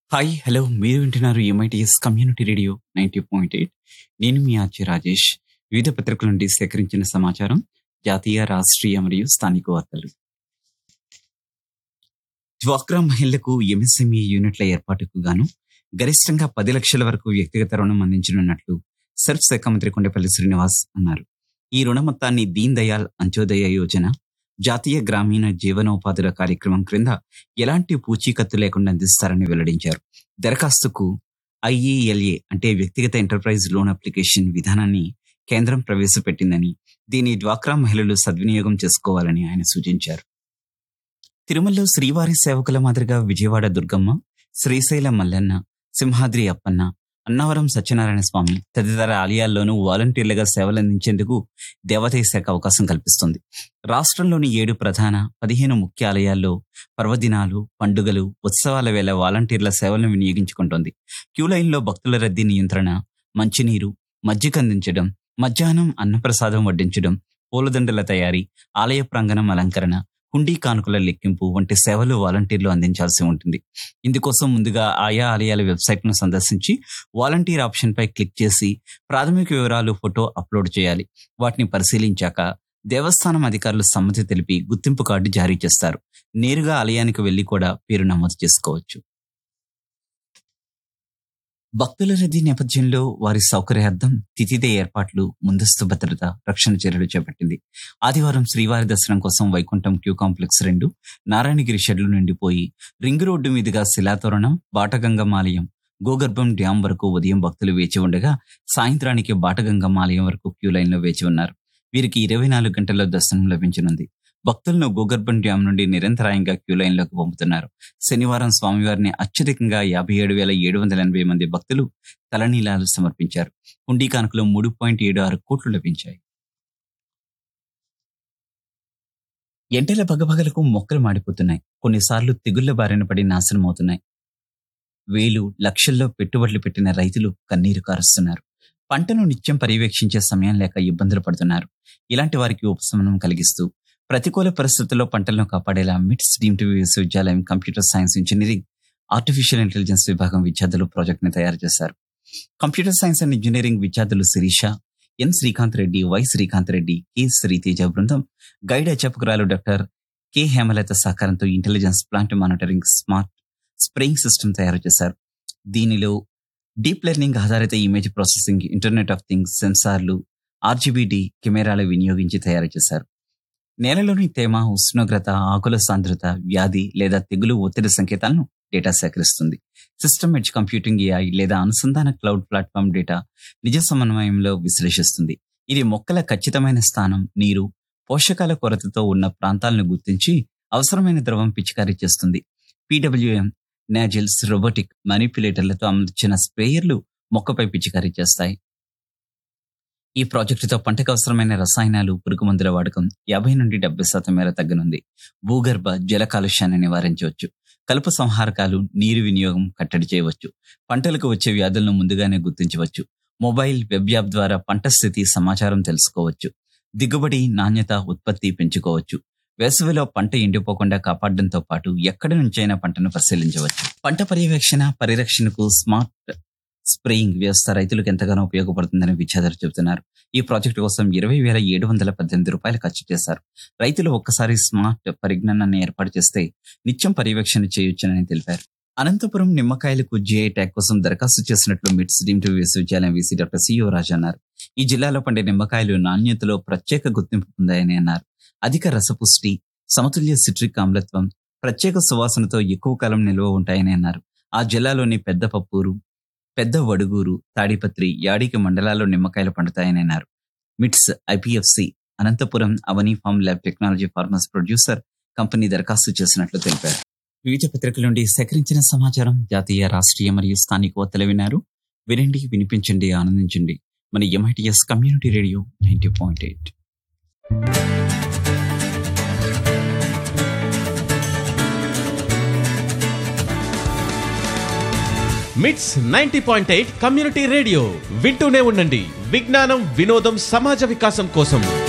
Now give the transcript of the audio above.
hi hello మీరు వింటున్నారు MITS community radio ninety point eight నేను మీ ఆర్చి రాజేష్ వివిధ పత్రికల నుండి సేకరించిన సమాచారం జాతీయ రాష్ట్రీయ మరియు స్థానిక వార్తలు డ్వాక్రా మహిళలకు ఎంఎస్ఎంఈ యూనిట్ల ఏర్పాటుకు గాను గరిష్టంగా పది లక్షల వరకు వ్యక్తిగత రుణం అందించనున్నట్లు సర్ఫ్ శాఖ మంత్రి కొండపల్లి శ్రీనివాస్ అన్నారు ఈ రుణ మొత్తాన్ని దీన్ దయాల్ అంత్యోదయ యోజన జాతీయ గ్రామీణ జీవనోపాధుల కార్యక్రమం క్రింద ఎలాంటి పూచీకత్తు లేకుండా అందిస్తారని వెల్లడించారు దరఖాస్తుకు ఐఈఎల్ఏ అంటే వ్యక్తిగత ఎంటర్ప్రైజ్ లోన్ అప్లికేషన్ విధానాన్ని కేంద్రం ప్రవేశపెట్టిందని దీని డ్వాక్రా మహిళలు సద్వినియోగం చేసుకోవాలని ఆయన సూచించారు తిరుమలలో శ్రీవారి సేవకుల మాదిరిగా విజయవాడ దుర్గమ్మ శ్రీశైల మల్లన్న సింహాద్రి అప్పన్న అన్నవరం సత్యనారాయణ స్వామి తదితర ఆలయాల్లోనూ వాలంటీర్లుగా సేవలందించేందుకు దేవాదాయ శాఖ అవకాశం కల్పిస్తుంది రాష్ట్రంలోని ఏడు ప్రధాన పదిహేను ముఖ్య ఆలయాల్లో పర్వదినాలు పండుగలు ఉత్సవాల వేళ వాలంటీర్ల సేవలను వినియోగించుకుంటోంది క్యూ లైన్లో భక్తుల రద్దీ నియంత్రణ మంచినీరు మజ్జిగ అందించడం మధ్యాహ్నం అన్నప్రసాదం వడ్డించడం పూలదండల తయారీ ఆలయ ప్రాంగణం అలంకరణ హుండీ కానుకల లెక్కింపు వంటి సేవలు వాలంటీర్లు అందించాల్సి ఉంటుంది ఇందుకోసం ముందుగా ఆయా ఆలయాల వెబ్సైట్ను సందర్శించి వాలంటీర్ ఆప్షన్పై క్లిక్ చేసి ప్రాథమిక వివరాలు ఫోటో అప్లోడ్ చేయాలి వాటిని పరిశీలించాక దేవస్థానం అధికారులు సమ్మతి తెలిపి గుర్తింపు కార్డు జారీ చేస్తారు నేరుగా ఆలయానికి వెళ్లి కూడా పేరు నమోదు చేసుకోవచ్చు భక్తుల రద్దీ నేపథ్యంలో వారి సౌకర్యార్థం తిథిదే ఏర్పాట్లు ముందస్తు భద్రత రక్షణ చర్యలు చేపట్టింది ఆదివారం శ్రీవారి దర్శనం కోసం వైకుంఠం క్యూ కాంప్లెక్స్ రెండు నారాయణగిరి షెడ్లు నిండిపోయి రింగ్ రోడ్డు మీదుగా శిలాతోరణం బాటగంగమాలయం గోగర్భం డ్యాం వరకు ఉదయం భక్తులు వేచి ఉండగా సాయంత్రానికి బాటగంగమాలయం వరకు క్యూ లైన్లో వేచి ఉన్నారు వీరికి ఇరవై నాలుగు గంటల్లో దర్శనం లభించనుంది భక్తులను గోగర్భం డ్యాం నుండి నిరంతరాయంగా క్యూ లైన్లోకి పంపుతున్నారు శనివారం స్వామివారిని అత్యధికంగా యాభై ఏడు వేల ఏడు వందల ఎనభై మంది భక్తులు తలనీలాలు సమర్పించారు హుండీ కానుకలో మూడు పాయింట్ ఏడు ఆరు కోట్లు లభించాయి ఎంటల బగబగలకు మొక్కలు మాడిపోతున్నాయి కొన్నిసార్లు తెగుళ్ల బారిన పడి నాశనం అవుతున్నాయి వేలు లక్షల్లో పెట్టుబడులు పెట్టిన రైతులు కన్నీరు కారుస్తున్నారు పంటను నిత్యం పర్యవేక్షించే సమయం లేక ఇబ్బందులు పడుతున్నారు ఇలాంటి వారికి ఉపశమనం కలిగిస్తూ ప్రతికూల పరిస్థితుల్లో పంటలను కాపాడేలా మిట్స్ డీమ్ టీవీ విశ్వవిద్యాలయం computer science engineering artificial intelligence విభాగం విద్యార్థులు ప్రాజెక్ట్ ని తయారు చేశారు కంప్యూటర్ సైన్స్ అండ్ ఇంజనీరింగ్ విద్యార్థులు Sirisha N Srikanth Reddy Y Srikanth Reddy K Sriteja బృందం గైడ్ అధ్యాపకురాలు డాక్టర్ కె హేమలత సహకారంతో intelligence plant monitoring smart spraying system తయారు చేశారు దీనిలో డీప్ లెర్నింగ్ ఆధారిత image processing internet of things సెన్సార్లు ఆర్జీబీడి కెమెరాలు వినియోగించి తయారు చేశారు నేలలోని తేమ ఉష్ణోగ్రత ఆకుల సాంద్రత వ్యాధి లేదా తెగులు ఒత్తిడి సంకేతాలను డేటా సేకరిస్తుంది సిస్టమ్ ఎడ్జ్ కంప్యూటింగ్ ఏఐ లేదా అనుసంధాన క్లౌడ్ ప్లాట్ఫామ్ డేటా నిజ సమన్వయంలో విశ్లేషిస్తుంది ఇది మొక్కల ఖచ్చితమైన స్థానం నీరు పోషకాల కొరతతో ఉన్న ప్రాంతాలను గుర్తించి అవసరమైన ద్రవం పిచికారీ చేస్తుంది పీడబ్ల్యూఎం నాజిల్స్ రోబోటిక్ మానిపులేటర్లతో అమర్చిన స్ప్రేయర్లు మొక్కపై పిచికారీ చేస్తాయి ఈ ప్రాజెక్టుతో పంటకు అవసరమైన రసాయనాలు పురుగు మందుల వాడకం యాభై నుండి డెబ్బై శాతం మేర తగ్గనుంది భూగర్భ జల కాలుష్యాన్ని నివారించవచ్చు కలుపు సంహారకాలు నీరు వినియోగం కట్టడి చేయవచ్చు పంటలకు వచ్చే వ్యాధులను ముందుగానే గుర్తించవచ్చు మొబైల్ వెబ్ యాప్ ద్వారా పంట స్థితి సమాచారం తెలుసుకోవచ్చు దిగుబడి నాణ్యత ఉత్పత్తి పెంచుకోవచ్చు వేసవిలో పంట ఎండిపోకుండా కాపాడడంతో పాటు ఎక్కడి నుంచైనా పంటను పరిశీలించవచ్చు పంట పర్యవేక్షణ పరిరక్షణకు స్మార్ట్ స్ప్రేయింగ్ వ్యవస్థ రైతులకు ఎంతగానో ఉపయోగపడుతుందని విద్యార్థులు చెబుతున్నారు ఈ ప్రాజెక్టు కోసం ఇరవై వేల ఏడు వందల పద్దెనిమిది రూపాయలు ఖర్చు చేశారు రైతులు ఒక్కసారి స్మార్ట్ పరిజ్ఞానాన్ని ఏర్పాటు చేస్తే నిత్యం పర్యవేక్షణ చేయొచ్చునని తెలిపారు అనంతపురం నిమ్మకాయలకు జిఐ ట్యాగ్ కోసం దరఖాస్తు చేసినట్లు మిట్స్ డీమ్ టు విశ్వవిద్యాలయం వీసీ డాక్టర్ సిఓ రాజు అన్నారు ఈ జిల్లాలో పండే నిమ్మకాయలు నాణ్యతలో ప్రత్యేక గుర్తింపు పొందాయని అన్నారు అధిక రసపుష్టి సమతుల్య సిట్రిక్ ఆమ్లత్వం ప్రత్యేక సువాసనతో ఎక్కువ కాలం నిల్వ ఉంటాయని అన్నారు ఆ జిల్లాలోని పెద్ద పప్పూరు పెద్ద వడుగూరు తాడిపత్రి యాడికి మండలాల్లో నిమ్మకాయలు పండుతాయని అన్నారు MITS IPFC Anantapur Avani farm lab technology farmers producer company దరఖాస్తు చేసినట్లు తెలిపారు వివిధ పత్రికల నుండి సేకరించిన సమాచారం జాతీయ రాష్ట్రీయ మరియు స్థానిక వార్తలు విన్నారు వినండి వినిపించండి ఆనందించండి మన MITS community radio ninety point eight MITS ninety point eight community radio వింటూనే ఉండండి విజ్ఞానం వినోదం సమాజ వికాసం కోసం